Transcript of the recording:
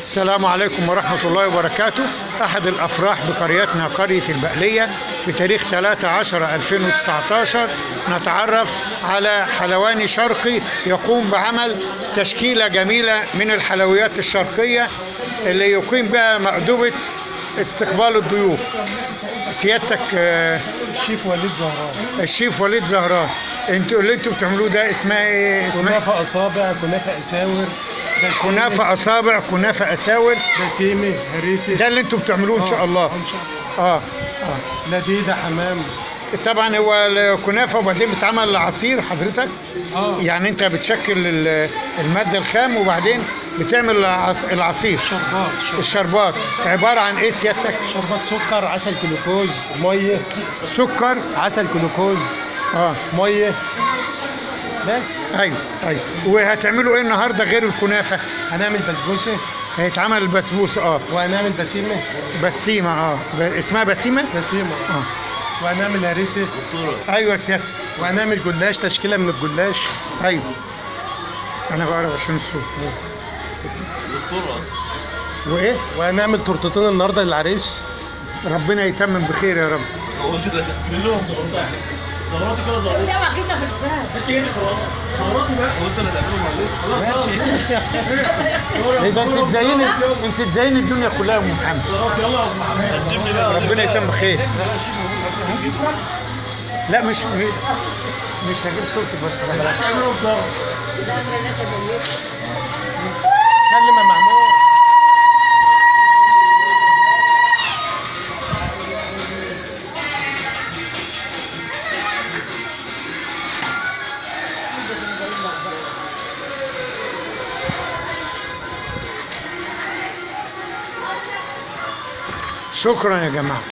السلام عليكم ورحمة الله وبركاته أحد الأفراح بقريتنا قرية البقلية بتاريخ 13 2019 نتعرف على حلواني شرقي يقوم بعمل تشكيلة جميلة من الحلويات الشرقية اللي يقيم بها مأدبة استقبال الضيوف سيادتك آه، الشيف وليد زهران الشيف وليد زهران انتوا اللي انتوا بتعملوه ده اسمها ايه اسمها كنافه اصابع كنافه اساور بسيمة كنافة أصابع كنافة أساور بسيمه هريسه ده اللي انتوا بتعملوه إن شاء الله ان شاء الله اه اه لذيذه حمام طبعا هو الكنافه وبعدين بتعمل عصير حضرتك اه يعني انت بتشكل ال- الماده الخام وبعدين بتعمل العص- العصير شربات شرب- الشربات عباره عن ايه سيادتك شربات سكر عسل جلوكوز ميه سكر عسل جلوكوز اه ميه بس ايوه ايوه وهتعملوا ايه النهارده غير الكنافه هنعمل بسبوسه هيتعمل البسبوسه اه وهنعمل بسيمه بسيمه اه ب- اسمها بسيمه بسيمه اه وهنعمل هريسه ايوه سيادتك وهنعمل جلاش تشكيله من الجلاش ايوه انا بقرا عشان الصوت وايه وهنعمل تورتتين النهارده للعريس ربنا يتمم بخير يا رب ايه ده انت تزين انت تزين الدنيا كلها يا ام محمد ربنا يتم بخير لا مش مش هجيب صوتك بس كلم يا محمود شكرا يا جماعه